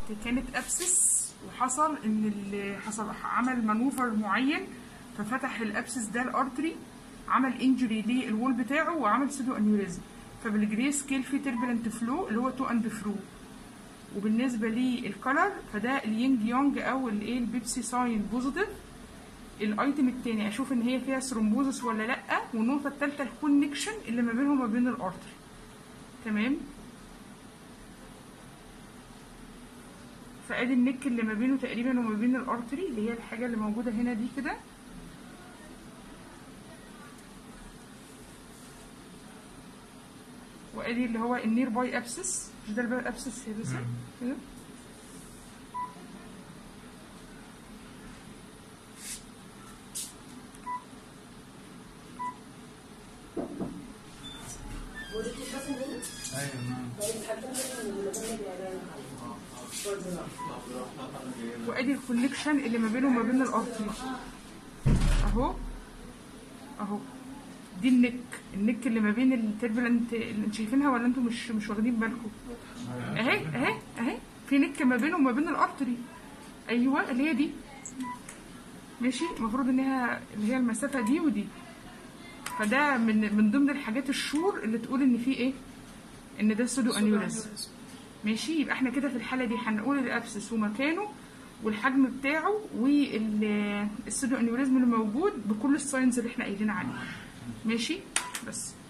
كانت ابسس وحصل ان اللي حصل عمل مانوفر معين ففتح الابسس ده الارتري عمل انجري للوول بتاعه وعمل سودو انيوريزم فبالجري سكيل في تربلنت فلو اللي هو تو اند فرو وبالنسبه للكلر فده الينج يونج او الايه البيبسي ساين بوزيتيف الايتم التاني اشوف ان هي فيها ثرومبوزس ولا لا والنقطه الثالثه الكونكشن اللي ما بينهم وما بين الارتري تمام فادي النك اللي ما بينه تقريبا وما بين الارتري اللي هي الحاجه اللي موجوده هنا دي كده وادي اللي هو النير باي ابسس مش ده الباي ابسس هي بس كده ايوه نعم وادي الكونكشن اللي ما بينه وما بين الارتري اهو اهو دي النك النك اللي ما بين التربلنت اللي انتوا شايفينها ولا انتوا مش مش واخدين بالكم اهي اهي اهي في نك ما بينه وما بين الارتري ايوه اللي هي دي ماشي المفروض انها اللي هي المسافه دي ودي فده من من ضمن الحاجات الشور اللي تقول ان في ايه ان ده سودو انيوريزم ماشي يبقى احنا كده في الحاله دي هنقول الابسس ومكانه والحجم بتاعه والسودو انيوريزم اللي موجود بكل الساينز اللي احنا قايلين عليها ماشي بس